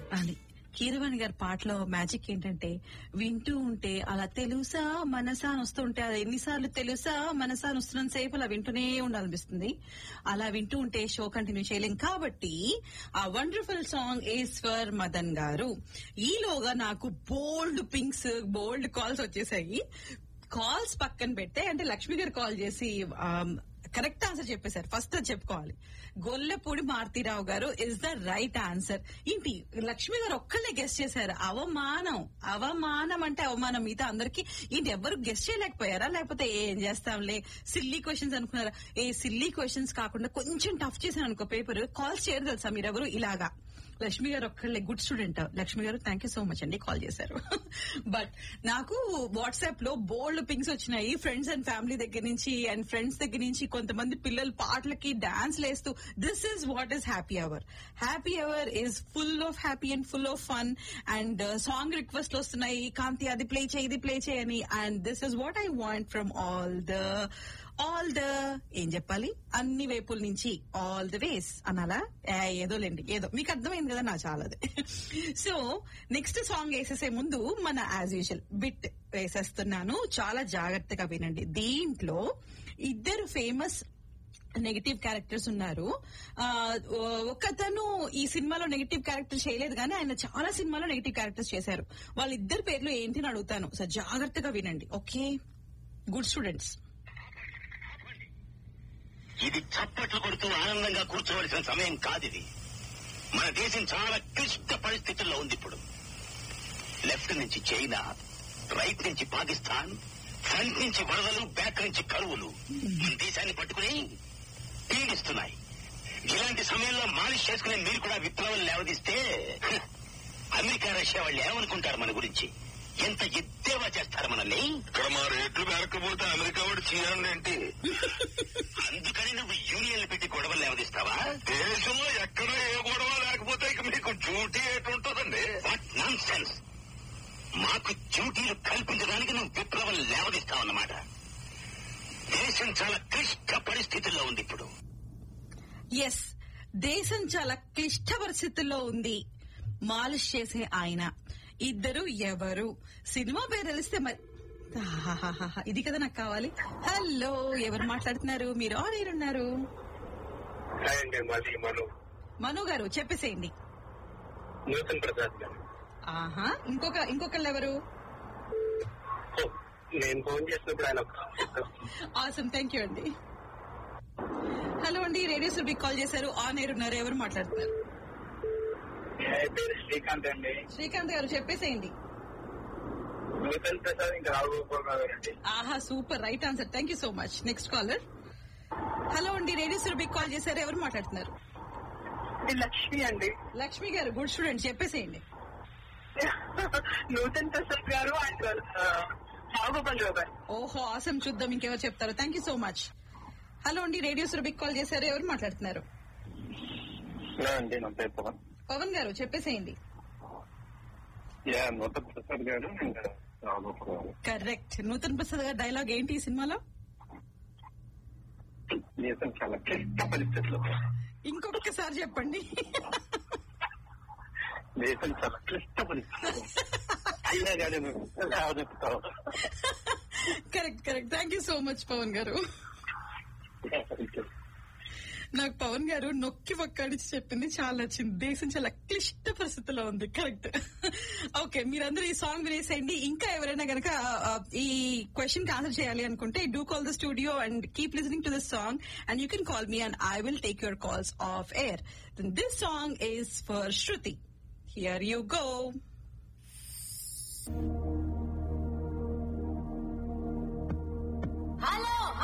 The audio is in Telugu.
అని కీరవాణి గారి పాటలో మ్యాజిక్ ఏంటంటే వింటూ ఉంటే అలా తెలుసా మనసా అని వస్తుంటే అది ఎన్నిసార్లు తెలుసా మనసా అని వస్తున్నంత సేపు అలా వింటూనే ఉండాలనిపిస్తుంది అలా వింటూ ఉంటే షో కంటిన్యూ చేయలేం కాబట్టి ఆ wonderful song is for Madan గారు ఈలోగా నాకు బోల్డ్ పింక్స్ బోల్డ్ కాల్స్ వచ్చేసాయి కాల్స్ పక్కన పెట్టే అంటే లక్ష్మి గారు కాల్ చేసి కరెక్ట్ ఆన్సర్ చెప్పేశారు ఫస్ట్ అది చెప్పుకోవాలి గొల్లపూడి మారుతీరావు గారు ఇస్ ద రైట్ ఆన్సర్ ఏంటి లక్ష్మి గారు ఒక్కళ్ళే గెస్ట్ చేశారు అవమానం అవమానం అంటే అవమానం మిగతా అందరికి ఏంటి ఎవరు గెస్ట్ చేయలేకపోయారా లేకపోతే ఏం చేస్తాంలే సిల్లీ క్వశ్చన్స్ అనుకున్నారా ఏ సిల్లీ క్వశ్చన్స్ కాకుండా కొంచెం టఫ్ చేశాను అనుకో పేపర్ కాల్స్ చేయరు తెలుసా మీరెవరు ఇలాగా లక్ష్మి గారు ఒక్కళ్ళే గుడ్ స్టూడెంట్ లక్ష్మి గారు థ్యాంక్ యూ సో మచ్ అండి కాల్ చేశారు బట్ నాకు వాట్సాప్ లో బోల్డ్ పింగ్స్ వచ్చినాయి ఫ్రెండ్స్ అండ్ ఫ్యామిలీ దగ్గర నుంచి అండ్ ఫ్రెండ్స్ దగ్గర నుంచి కొంతమంది పిల్లలు పాటలకి డాన్స్ లేస్తూ this is what is happy hour happy hour is full of happy and full of fun and song request వస్తున్నాయి కాంతి అది ప్లే చేయి ఇది ప్లే చేయని and this is what I want from all the all the ఏం చెప్పాలి అన్ని వైపుల నుంచి ఆల్ ద వేస్ అనాలా ఏ, ఏదో లేండి ఏదో మీకు అర్థమైంది కదా నా చాలది సో నెక్స్ట్ సాంగ్ వేసేసే ముందు మన యాజ్ యూజువల్ బిట్ వేసేస్తున్నాను చాలా జాగ్రత్తగా వినండి దీంట్లో ఇద్దరు ఫేమస్ నెగటివ్ క్యారెక్టర్స్ ఉన్నారు ఆ, ఒకతను ఈ సినిమాలో నెగటివ్ క్యారెక్టర్ చేయలేదు కానీ ఆయన చాలా సినిమాలో నెగటివ్ క్యారెక్టర్స్ చేశారు వాళ్ళిద్దరు పేర్లు ఏంటి అని అడుగుతాను సో జాగ్రత్తగా వినండి ఓకే గుడ్ స్టూడెంట్స్ ఇది చప్పట్లు కొడుతూ ఆనందంగా కూర్చోవలసిన సమయం కాదిది మన దేశం చాలా క్లిష్ట పరిస్థితుల్లో ఉంది ఇప్పుడు లెఫ్ట్ నుంచి చైనా రైట్ నుంచి పాకిస్తాన్ ఫ్రంట్ నుంచి వరదలు బ్యాక్ నుంచి కరువులు మన దేశాన్ని పట్టుకుని పీడిస్తున్నాయి ఇలాంటి సమయంలో మాలిష్ చేసుకునే మీరు కూడా విప్లవం లేవదీస్తే హ, అమెరికా రష్యా వాళ్ళు ఏమనుకుంటారు మన గురించి ఎంత ఎద్దేవా చేస్తారు మనల్ని ఇక్కడ మా రేట్లు పెరగకపోతే అమెరికా వాడు చీరండి ఏంటి అందుకని నువ్వు యూనియన్లు పెట్టి గొడవలు లేవదీస్తావా దేశంలో ఎక్కడ ఏ గొడవ లేకపోతే ఇక మీకు డ్యూటీ ఎటుంటుందండి వాట్ నాన్ సెన్స్ మాకు డ్యూటీలు కల్పించడానికి నువ్వు విప్లవం లేవదీస్తావన్నమాట దేశం చాలా క్లిష్ట పరిస్థితుల్లో ఉంది ఇప్పుడు ఎస్ దేశం చాలా క్లిష్ట పరిస్థితుల్లో ఉంది మాలిష్ చేసే ఆయన ఇద్దరు ఎవరు సినిమా పేరు తెలిస్తే మరి ఆహాహాహా, ఇది కదా నాకు కావాలి హలో ఎవరు మాట్లాడుతున్నారు మీరు ఆన్ ఉన్నారు హాయ్ అండి మాది మను మను గారు చెప్పేసేయండి నూతన్ ప్రసాద్ గారు ఆహా ఇంకొక ఇంకొకళ్ళు ఎవరు ఓ, నేను ఫోన్ చేసినప్పుడు ఆయన ఆసమ్ థ్యాంక్ యూ అండి హలో అండి రేడియో సుబి కాల్ చేశారు ఆన్ ఎయిర్ ఉన్నారు ఎవరు మాట్లాడుతున్నారు పేరు శ్రీకాంత్ అండి శ్రీకాంత్ గారు చెప్పేసేయండి నూతన్ ప్రసాద్ ఇంకా రావు గోపాలరావు గారు అండి ఆహా super right answer thank you so much next caller hello అండి రేడియో సురభి కాల్ చేశారు ఎవరు మాట్లాడుతున్నారు ఇది లక్ష్మి అండి లక్ష్మి గారు గుడ్ స్టూడెంట్ చెప్పేసేయండి నూతన్ ప్రసాద్ గారు అండ్ నాగోపాల్ రావు గారు ఓహో ఆసం చూద్దాం ఇంకెవరు చెప్తారు thank you so much hello అండి రేడియో సురభి కాల్ చేశారు ఎవరు మాట్లాడుతున్నారు నా అండి నా పేరు పవన్ పవన్ గారు చెప్పేసేయండి యా నూతన్ ప్రసాద్ గారు అండ్ రావు గోపాలరావు గారు. కరెక్ట్ నూతన్ ప్రసాద్ గారి డైలాగ్ ఏంటి ఈ సినిమాలో దేశం చాలా క్లిష్ట పరిస్థితుల్లో ఇంకొకసారి చెప్పండి దేశం చాలా క్లిష్ట పరిస్థితుల్లో అయినా కానీ మేము లేవనెత్తుతాం. Correct correct thank you so much Pawan గారు నాకు పవన్ గారు నొక్కి ఒక్కడిచి చెప్పింది చాలా నచ్చింది దేశం చాలా క్లిష్ట పరిస్థితిలో ఉంది కరెక్ట్ ఓకే మీరందరూ ఈ సాంగ్ వినేసేయండి ఇంకా ఎవరైనా గనక ఆ, ఈ క్వశ్చన్ కి ఆన్సర్ చేయాలి అనుకుంటే do call the studio and keep listening to this song and you can call me and I will take your calls off air this song is for Shruti here you go